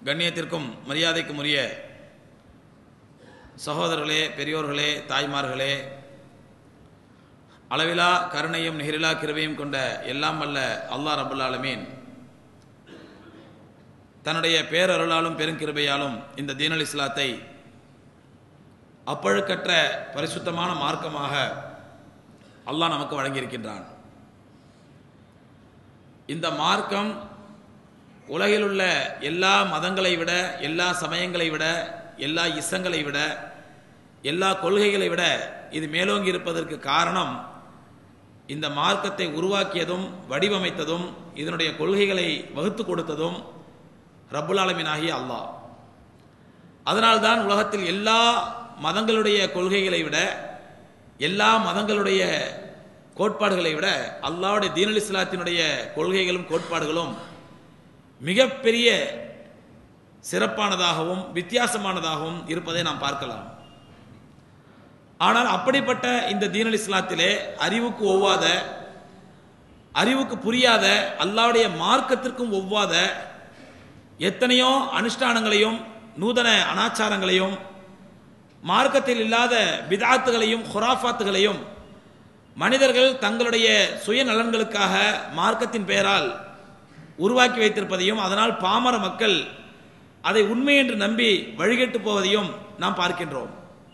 கண்ணியத்திற்கும் மரியாதைக்கும் உரிய சகோதரர்களே பெரியோர்களே தாய்மார்களே அளவிலா கருணையும் நிகரிலா கிருபையும் கொண்ட எல்லாம் வல்ல அல்லாஹ் ரபுல் ஆலமீன் தன்னுடைய பேரருளாலும் பெருங்கிருபையாலும் இந்த தீனல் இஸ்லாத்தை அப்பழுக்கற்ற பரிசுத்தமான மார்க்கமாக அல்லாஹ் நமக்கு வழங்கியிருக்கின்றான் இந்த மார்க்கம் உலகில் உள்ள எல்லா மதங்களை விட எல்லா சமயங்களை விட எல்லா இசங்களை விட எல்லா கொள்கைகளை விட இது மேலோங்கி இருப்பதற்கு காரணம் இந்த மார்க்கத்தை உருவாக்கியதும் வடிவமைத்ததும் இதனுடைய கொள்கைகளை வகுத்து கொடுத்ததும் ரப்புல் ஆலமீன் ஆகிய அல்லாஹ் அதனால்தான் உலகத்தில் எல்லா மதங்களுடைய கொள்கைகளை விட எல்லா மதங்களுடைய கோட்பாடுகளை விட அல்லாவுடைய தீனல் இஸ்லாத்தினுடைய கொள்கைகளும் கோட்பாடுகளும் மிகப்பெரிய சிறப்பானதாகவும் வித்தியாசமானதாகவும் இருப்பதை நாம் பார்க்கலாம் ஆனால் அப்படிப்பட்ட இந்த தீனல் இஸ்லாத்திலே அறிவுக்கு ஒவ்வாத அறிவுக்கு புரியாத அல்லாவுடைய மார்க்கத்திற்கும் ஒவ்வாத எத்தனையோ அனுஷ்டானங்களையும் நூதன அனாச்சாரங்களையும் மார்க்கத்தில் இல்லாத பிதாத்துகளையும் ஹுராஃபாத்துகளையும் மனிதர்கள் தங்களுடைய சுயநலன்களுக்காக மார்க்கத்தின் பெயரால் உருவாக்கி வைத்திருப்பதையும் அதனால் பாமர மக்கள் அதை உண்மை என்று நம்பி வழிகெட்டு போவதையும் நாம் பார்க்கின்றோம்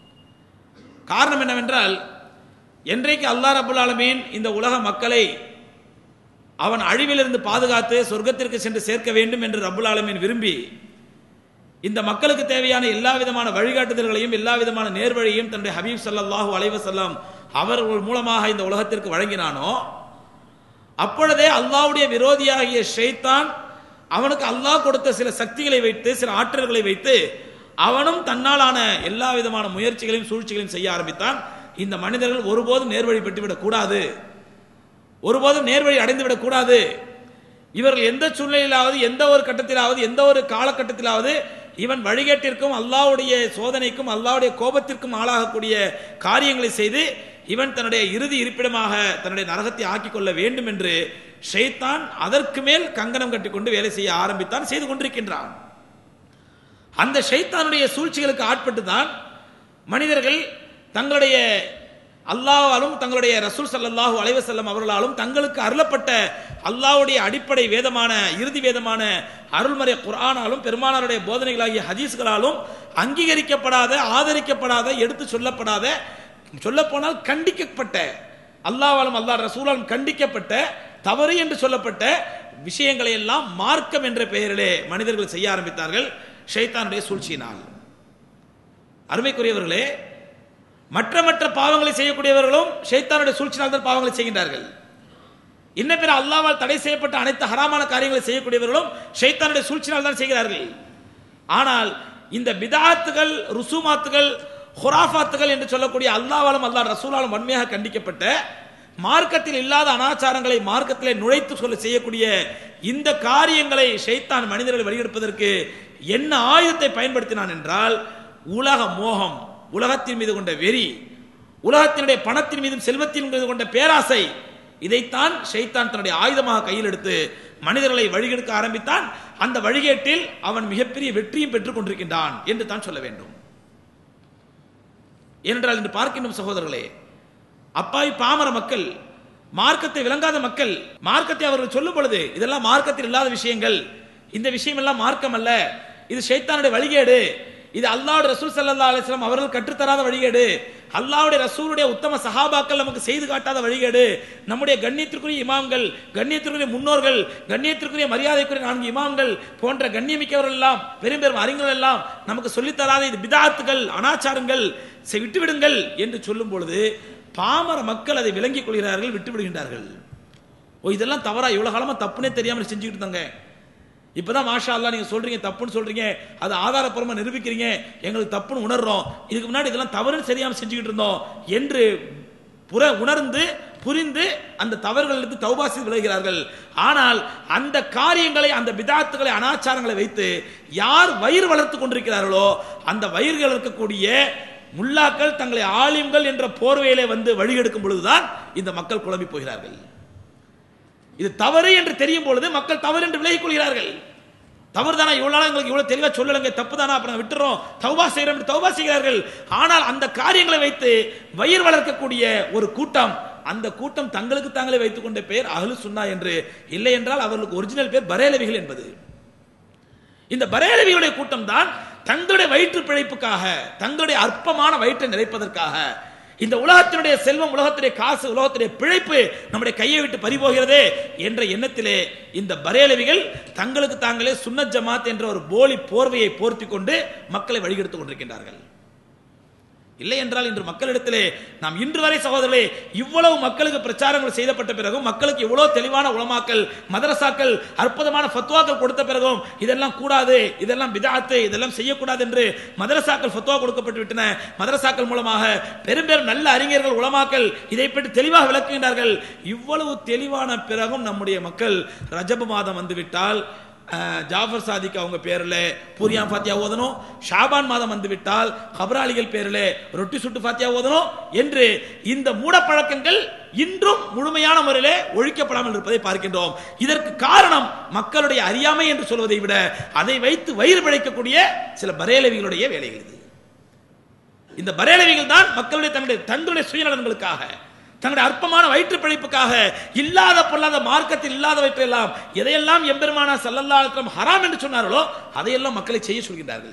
காரணம் என்னவென்றால் என்றைக்கு அல்லா ரபுல் ஆலமீன் இந்த உலக மக்களை அவன் அழிவிலிருந்து பாதுகாத்து சொர்க்கத்திற்கு சென்று சேர்க்க வேண்டும் என்று ரபுல் ஆலமீன் விரும்பி இந்த மக்களுக்கு தேவையான எல்லா விதமான வழிகாட்டுதல்களையும் எல்லா விதமான நேர்வழியையும் தன்னுடைய ஹபீப் சல்லாஹூ அலைவசல்லாம் அவர்கள் மூலமாக இந்த உலகத்திற்கு வழங்கினானோ அப்பொழுதே அல்லாவுடைய விரோதியாகிய ஷைத்தான் அவனுக்கு அல்லாஹ் கொடுத்த சில சக்திகளை வைத்து சில ஆற்றல்களை வைத்து அவனும் தன்னாலான எல்லா விதமான முயற்சிகளையும் சூழ்ச்சிகளையும் செய்ய ஆரம்பித்தான் இந்த மனிதர்கள் ஒருபோதும் நேர்வழி பெற்றுவிடக் கூடாது ஒருபோதும் நேர்வழி அடைந்துவிடக் கூடாது இவர்கள் எந்த சூழ்நிலையிலாவது எந்த ஒரு கட்டத்திலாவது எந்த ஒரு காலகட்டத்திலாவது இவன் வழிகேட்டிற்கும் அல்லாவுடைய சோதனைக்கும் அல்லாவுடைய கோபத்திற்கும் ஆளாகக்கூடிய காரியங்களை செய்து இவன் தன்னுடைய இறுதி இருப்பிடமாக தன்னுடைய நரகத்தை ஆக்கிக் கொள்ள வேண்டும் என்று ஷைத்தான் அதற்கு மேல் கங்கணம் கட்டிக்கொண்டு வேலை செய்ய ஆரம்பித்தான் செய்து கொண்டிருக்கின்றான் அந்த ஷைத்தானுடைய சூழ்ச்சிகளுக்கு ஆட்பட்டு தான் மனிதர்கள் தங்களுடைய அல்லாவாலும் தங்களுடைய ரசூல் சல்லாஹூ அலைவசல்லம் அவர்களாலும் தங்களுக்கு அருளப்பட்ட அல்லாவுடைய அடிப்படை வேதமான இறுதி வேதமான அருள்மறை குரானாலும் பெருமானாருடைய போதனைகளாகிய ஹதீஸ்களாலும் அங்கீகரிக்கப்படாத ஆதரிக்கப்படாத எடுத்து சொல்லப்படாத சொல்லப்போனால் கண்டிக்கப்பட்ட அல்லாவாலும் அல்லா ரசூலாலும் கண்டிக்கப்பட்ட தவறு என்று சொல்லப்பட்ட விஷயங்களை எல்லாம் மார்க்கம் என்ற பெயரிலே மனிதர்கள் செய்ய ஆரம்பித்தார்கள் ஷைத்தானுடைய சூழ்ச்சியினால் அருமைக்குரியவர்களே மற்ற மற்ற பாவங்களை செய்யக்கூடியவர்களும் ஷைத்தானுடைய சூழ்ச்சினால் தான் பாவங்களை செய்கின்றார்கள் இன்ன பிற அல்லாவால் தடை செய்யப்பட்ட அனைத்து ஹராமான காரியங்களை செய்யக்கூடியவர்களும் ஷைத்தானுடைய சூழ்ச்சினால் தான் செய்கிறார்கள் ஆனால் இந்த பிதாத்துகள் ருசுமாத்துகள் ஹுராஃபாத்துகள் என்று சொல்லக்கூடிய அல்லாவாலும் அல்லா ரசூலாலும் வன்மையாக கண்டிக்கப்பட்ட மார்க்கத்தில் இல்லாத அனாச்சாரங்களை மார்க்கத்திலே நுழைத்து சொல்ல செய்யக்கூடிய இந்த காரியங்களை ஷைத்தான் மனிதர்களை வெளியெடுப்பதற்கு என்ன ஆயுதத்தை பயன்படுத்தினான் என்றால் உலக மோகம் உலகத்தின் மீது கொண்ட வெறி உலகத்தினுடைய பணத்தின் மீதும் செல்வத்தின் மீது கொண்ட பேராசை இதைத்தான் ஷைத்தான் தன்னுடைய ஆயுதமாக கையில் எடுத்து மனிதர்களை வழிகெடுக்க ஆரம்பித்தான் அந்த வழிகேட்டில் அவன் மிகப்பெரிய வெற்றியும் பெற்றுக் கொண்டிருக்கின்றான் என்று தான் சொல்ல வேண்டும் ஏனென்றால் இன்று பார்க்கின்றோம் சகோதரர்களே அப்பாவி பாமர மக்கள் மார்க்கத்தை விளங்காத மக்கள் மார்க்கத்தை அவர்கள் சொல்லும் பொழுது இதெல்லாம் மார்க்கத்தில் இல்லாத விஷயங்கள் இந்த விஷயம் எல்லாம் மார்க்கம் அல்ல இது ஷைத்தானுடைய வழிகேடு இது அல்லாவுடைய ரசூல் சல்லா அலிஸ்லாம் அவர்கள் கற்றுத்தராத வழிகேடு அல்லாவுடைய ரசூலுடைய உத்தம சஹாபாக்கள் நமக்கு செய்து காட்டாத வழிகேடு நம்முடைய கண்ணியத்திற்குரிய இமாம்கள் கண்ணியத்திற்குரிய முன்னோர்கள் கண்ணியத்திற்குரிய மரியாதைக்குரிய நான்கு இமாம்கள் போன்ற கண்ணியமிக்கவர்கள் எல்லாம் பெரும் பெரும் அறிஞர்கள் எல்லாம் நமக்கு சொல்லித்தராத இது பிதாத்துகள் அனாச்சாரங்கள் விட்டுவிடுங்கள் என்று சொல்லும் பொழுது பாமர மக்கள் அதை விளங்கிக் கொள்கிறார்கள் விட்டு விடுகின்றார்கள் ஓ இதெல்லாம் தவறா இவ்வளவு காலமா தப்புனே தெரியாமல் செஞ்சுக்கிட்டு இருந்தாங்க இப்பதான் மாஷா அல்லா நீங்க சொல்றீங்க தப்புன்னு சொல்றீங்க அது ஆதாரப்பூர்வமா நிரூபிக்கிறீங்க எங்களுக்கு தப்புன்னு உணர்றோம் இதுக்கு முன்னாடி இதெல்லாம் தவறுன்னு தெரியாம செஞ்சுக்கிட்டு இருந்தோம் என்று புற உணர்ந்து புரிந்து அந்த தவறுகளிலிருந்து தௌபாசி விளைகிறார்கள் ஆனால் அந்த காரியங்களை அந்த பிதாத்துகளை அனாச்சாரங்களை வைத்து யார் வயிறு வளர்த்து கொண்டிருக்கிறார்களோ அந்த வயிறுகள் இருக்கக்கூடிய முல்லாக்கள் தங்களை ஆலிம்கள் என்ற போர்வையிலே வந்து வழிகெடுக்கும் பொழுதுதான் இந்த மக்கள் குழம்பி போகிறார்கள் இது தவறு என்று தெரியும் பொழுது மக்கள் தவறு என்று விலகிக் கொள்கிறார்கள் தவறு தானே இவ்வளவு நாள் எங்களுக்கு இவ்வளவு தெளிவா சொல்லலங்க தப்பு தானா அப்புறம் விட்டுறோம் தௌபா செய்யறோம் தௌபா செய்கிறார்கள் ஆனால் அந்த காரியங்களை வைத்து வயிறு வளர்க்கக்கூடிய ஒரு கூட்டம் அந்த கூட்டம் தங்களுக்கு தாங்களே வைத்துக் கொண்ட பெயர் அஹ்லு சுன்னா என்று இல்லை என்றால் அவர்களுக்கு ஒரிஜினல் பேர் பரேலவிகள் என்பது இந்த பரேலவிகளுடைய கூட்டம் தான் தங்களுடைய வயிற்று பிழைப்புக்காக தங்களுடைய அற்பமான வயிற்றை நிறைப்பதற்காக இந்த உலகத்தினுடைய செல்வம் உலகத்திலே காசு உலகத்திலே பிழைப்பு நம்முடைய கையை விட்டு பறிபோகிறதே என்ற எண்ணத்திலே இந்த பரேலவிகள் தங்களுக்கு தாங்களே சுன்னத் ஜமாத் என்ற ஒரு போலி போர்வையை போர்த்தி கொண்டு மக்களை வழிகெடுத்துக் கொண்டிருக்கின்றார்கள் இல்லை என்றால் இன்று மக்களிடத்திலே நாம் இன்று வரை சகோதரர்களே இவ்வளவு மக்களுக்கு பிரச்சாரங்கள் செய்யப்பட்ட பிறகும் மக்களுக்கு இவ்வளவு தெளிவான உலமாக்கள் மதரசாக்கள் அற்புதமான ஃபத்வாக்கள் கொடுத்த பிறகும் இதெல்லாம் கூடாது இதெல்லாம் பிதாத்து இதெல்லாம் செய்யக்கூடாது என்று மதரசாக்கள் ஃபத்வா கொடுக்கப்பட்டு விட்டன மதரசாக்கள் மூலமாக பெரும் பெரும் நல்ல அறிஞர்கள் உலமாக்கள் இதை பற்றி தெளிவாக விளக்குகின்றார்கள் இவ்வளவு தெளிவான பிறகும் நம்முடைய மக்கள் ரஜப மாதம் வந்துவிட்டால் அஹ், ஜாஃபர் சாதிக் அவங்க பேர்ல பூரியா ஃபாத்தியா ஓதணும் ஷாபான் மாதம் வந்து விட்டால் கபராளிகள் பேர்ல ரொட்டி சுட்டு ஃபாத்தியா ஓதணும் என்று இந்த மூடப்பழக்கங்கள் இன்றும் முழுமையான முறையிலே ஒழிக்கப்படாமல் இருப்பதை பார்க்கின்றோம் இதற்கு காரணம் மக்களுடைய அறியாமை என்று சொல்வதை விட அதை வைத்து வயிறு பிழைக்கக்கூடிய சில பரேலவிகளுடைய வேலைகள் இது இந்த பரேலவிகள் தான் மக்களுடைய தங்களுடைய தங்களுடைய சுயநலன்களுக்காக தங்களுடைய அற்பமான வயிற்று பிழைப்புக்காக இல்லாத பொல்லாத மார்க்கத்தில் இல்லாதவற்றை எல்லாம் எதையெல்லாம் எம்பெருமானா சல்லல்லா அலிஸ்லாம் ஹராம் என்று சொன்னார்களோ அதையெல்லாம் மக்களை செய்ய சொல்கின்றார்கள்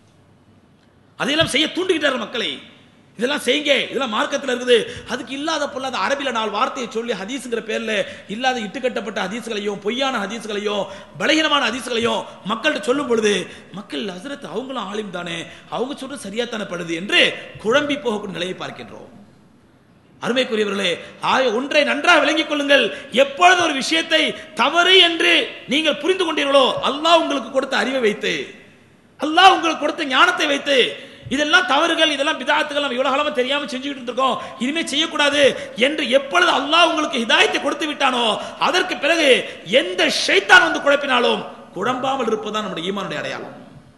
அதையெல்லாம் செய்ய தூண்டுகின்றார்கள் மக்களை இதெல்லாம் செய்யுங்க இதெல்லாம் மார்க்கத்தில் இருக்குது அதுக்கு இல்லாத பொல்லாத அரபில நாலு வார்த்தையை சொல்லி ஹதீஸுங்கிற பேர்ல இல்லாத இட்டுக்கட்டப்பட்ட ஹதீஸ்களையும் பொய்யான ஹதீஸ்களையும் பலகீனமான ஹதீஸ்களையும் மக்கள்கிட்ட சொல்லும் பொழுது மக்கள் ஹசரத் அவங்களும் ஆலிம் தானே அவங்க சொல்றது சரியாத்தானே படுது என்று குழம்பி போகக்கூடிய நிலையை பார்க்கின்றோம் அருமைக்குரியவர்களே ஆய ஒன்றை நன்றாக விளங்கிக் கொள்ளுங்கள் எப்பொழுது ஒரு விஷயத்தை தவறு என்று நீங்கள் புரிந்து கொண்டீர்களோ அல்லாஹ் உங்களுக்கு கொடுத்த அறிவை வைத்து அல்லாஹ் உங்களுக்கு கொடுத்த ஞானத்தை வைத்து இதெல்லாம் தவறுகள் இதெல்லாம் பிதாத்துகள் நம்ம இவ்வளவு காலமா தெரியாம செஞ்சுக்கிட்டு இருக்கோம் இனிமே செய்யக்கூடாது என்று எப்பொழுது அல்லாஹ் உங்களுக்கு ஹிதாயத்தை கொடுத்து விட்டானோ அதற்கு பிறகு எந்த ஷைத்தான் வந்து குழப்பினாலும் குழம்பாமல் இருப்பதுதான் நம்முடைய ஈமானுடைய அடையாளம்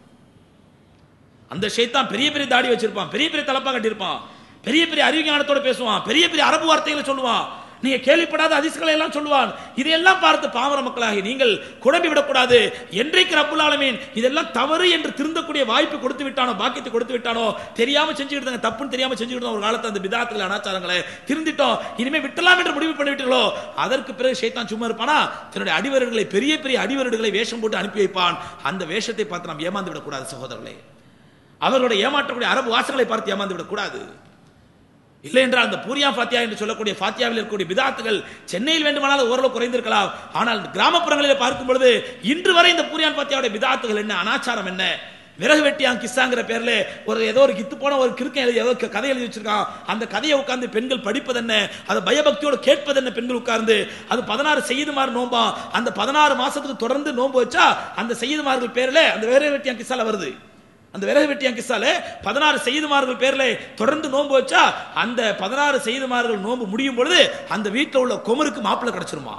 அந்த ஷைத்தான் பெரிய பெரிய தாடி வச்சிருப்பான் பெரிய பெரிய தலப்பா கட்டியிருப்பான் பெரிய பெரிய அறிவுஞானத்தோட பேசுவான் பெரிய பெரிய அரபு வார்த்தைகளை சொல்லுவான் நீங்க கேள்விப்படாத அதிர்ஷ்களை எல்லாம் சொல்லுவான் இதையெல்லாம் பார்த்து பாமர மக்களாகி நீங்கள் குழம்பி விடக்கூடாது என்றைக்கு ரப்புல் ஆலமீன் இதெல்லாம் தவறு என்று திருந்தக்கூடிய வாய்ப்பு கொடுத்து விட்டானோ பாக்கியத்தை கொடுத்து விட்டானோ தெரியாம செஞ்சுக்கிட்டு இருந்தாங்க, தப்புன்னு தெரியாம செஞ்சுக்கிட்டு இருந்தோம் ஒரு காலத்துல அந்த பிதாத்துகள் அனாச்சாரங்களை திருந்திட்டோம் இனிமே விட்டலாம் என்று முடிவு பண்ணிவிட்டீர்களோ அதற்கு பிறகு ஷைத்தான் சும்மா இருப்பானா தன்னுடைய அடிவர்களை பெரிய பெரிய அடிவருடுகளை வேஷம் போட்டு அனுப்பி வைப்பான் அந்த வேஷத்தை பார்த்து நாம் ஏமாந்து விடக்கூடாது சகோதரர்களே அவர்களுடைய ஏமாற்றக்கூடிய அரபு வாசங்களை பார்த்து ஏமாந்து விடக்கூடாது இல்லை என்றால் அந்த பூரியா ஃபாத்தியா என்று சொல்லக்கூடிய ஃபாத்தியாவில் இருக்கக்கூடிய பிதாத்துகள் சென்னையில் வேண்டுமானால் ஓரளவு குறைந்திருக்கலாம் ஆனால் கிராமப்புறங்களில் பார்க்கும் பொழுது இன்று வரை இந்த பூரியான் ஃபாத்தியாவுடைய பிதாத்துகள் என்ன அனாச்சாரம் என்ன விறகு வெட்டியான் கிஸ்ஸாங்கிற பேர்ல ஒரு ஏதோ ஒரு கித்து போன ஒரு கிறுக்கன் எழுதி ஏதோ கதை எழுதி வச்சிருக்கான் அந்த கதையை உட்கார்ந்து பெண்கள் படிப்பது என்ன அதை பயபக்தியோடு கேட்பது என்ன பெண்கள் உட்கார்ந்து அது பதினாறு செய்யுதுமாறு நோம்பா அந்த பதினாறு மாசத்துக்கு தொடர்ந்து நோன்பு வச்சா அந்த செய்யுதுமார்கள் பேர்ல அந்த விறகு வெட்டியான் கிஸ்ஸால வருது அந்த விறகு வெட்டியான் கிஸ்ஸால பதினாறு செய்துமார்கள் பேர்ல தொடர்ந்து நோன்பு வச்சா அந்த பதினாறு செய்துமார்கள் நோன்பு முடியும் பொழுது அந்த வீட்டில் உள்ள குமருக்கு மாப்பிள்ளை கிடைச்சிருமா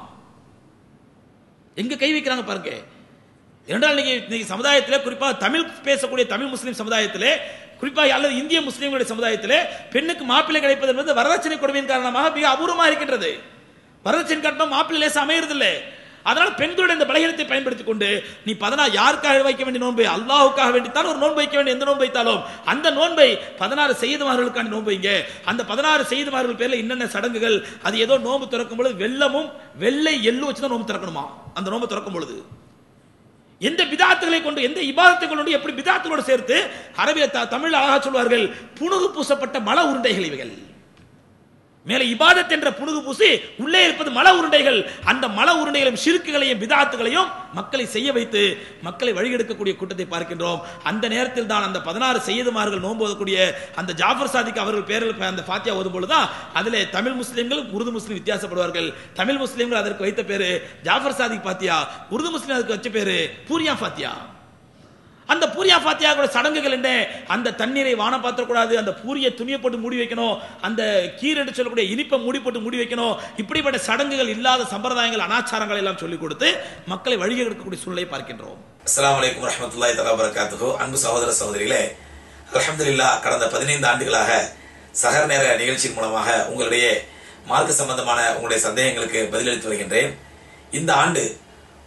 எங்க கை வைக்கிறாங்க பாருங்க இரண்டால் நீங்க இன்னைக்கு சமுதாயத்தில் குறிப்பாக தமிழ் பேசக்கூடிய தமிழ் முஸ்லீம் சமுதாயத்திலே குறிப்பாக அல்லது இந்திய முஸ்லீம்களுடைய சமுதாயத்திலே பெண்ணுக்கு மாப்பிள்ளை கிடைப்பது என்பது வரதட்சணை கொடுமையின் காரணமாக மிக அபூர்வமா இருக்கின்றது வரதட்சணை கட்டணம் மாப்பிள்ளை லேசா அமையறதில்லை அதனால பெண்களுடைய இந்த பலகீனத்தை பயன்படுத்திக் கொண்டு நீ பதினா யாருக்காக வைக்க வேண்டிய நோன்பு அல்லாஹுக்காக வேண்டித்தான் ஒரு நோன்பு வைக்க வேண்டிய எந்த நோன்பு வைத்தாலும் அந்த நோன்பை பதினாறு செய்துமார்களுக்கான நோன்பு வைங்க அந்த பதினாறு செய்துமார்கள் பேர்ல என்னென்ன சடங்குகள் அது ஏதோ நோன்பு திறக்கும் பொழுது வெள்ளமும் வெள்ளை எள்ளு வச்சுதான் நோன்பு திறக்கணுமா அந்த நோன்பு திறக்கும் பொழுது எந்த பிதாத்துகளை கொண்டு எந்த இபாதத்தை கொண்டு எப்படி பிதாத்துகளோடு சேர்த்து அரபிய த- தமிழ் அழகா சொல்வார்கள் புணுகு பூசப்பட்ட மல உருண்டைகள் இவைகள் மேலே இபாதத் என்ற புணுகு பூசி உள்ளே இருப்பது மல உருண்டைகள் அந்த மல உருண்டைகளையும் சிறுக்குகளையும் பிதாத்துகளையும் மக்களை செய்ய வைத்து மக்களை வழிகெடுக்கக்கூடிய கூட்டத்தை பார்க்கின்றோம் அந்த நேரத்தில் தான் அந்த பதினாறு செய்துமார்கள் நோன்பு ஓதக்கூடிய அந்த ஜாஃபர் சாதிக் அவர்கள் பேரில் அந்த ஃபாத்தியா ஓதும் பொழுதுதான் அதிலே தமிழ் முஸ்லிம்கள் உருது முஸ்லிம் வித்தியாசப்படுவார்கள் தமிழ் முஸ்லிம்கள் அதற்கு வைத்த பேரு ஜாஃபர் சாதிக் பாத்தியா உருது முஸ்லிம் அதுக்கு வச்ச பேரு பூரியா ஃபாத்தியா அந்த பூரியா ஃபாத்தியாவோட சடங்குகள் என்ன அந்த தண்ணீரை வானம் பாத்திரக்கூடாது அந்த பூரிய துணியை போட்டு மூடி வைக்கணும் அந்த கீர் என்று சொல்லக்கூடிய இனிப்பை மூடி போட்டு மூடி வைக்கணும் இப்படிப்பட்ட சடங்குகள் இல்லாத சம்பிரதாயங்கள் அனாச்சாரங்கள் எல்லாம் சொல்லிக் கொடுத்து மக்களை வழிகெடுக்கக்கூடிய எடுக்கக்கூடிய சூழலை பார்க்கின்றோம் அஸ்ஸலாமு அலைக்கும் வரஹ்மத்துல்லாஹி தஆலா வரகாத்துஹு அன்பு சகோதர சகோதரிகளே அல்ஹம்துலில்லாஹ் கடந்த பதினைந்து ஆண்டுகளாக சகர் நேர நிகழ்ச்சியின் மூலமாக உங்களுடைய மார்க்க சம்பந்தமான உங்களுடைய சந்தேகங்களுக்கு பதிலளித்து வருகின்றேன் இந்த ஆண்டு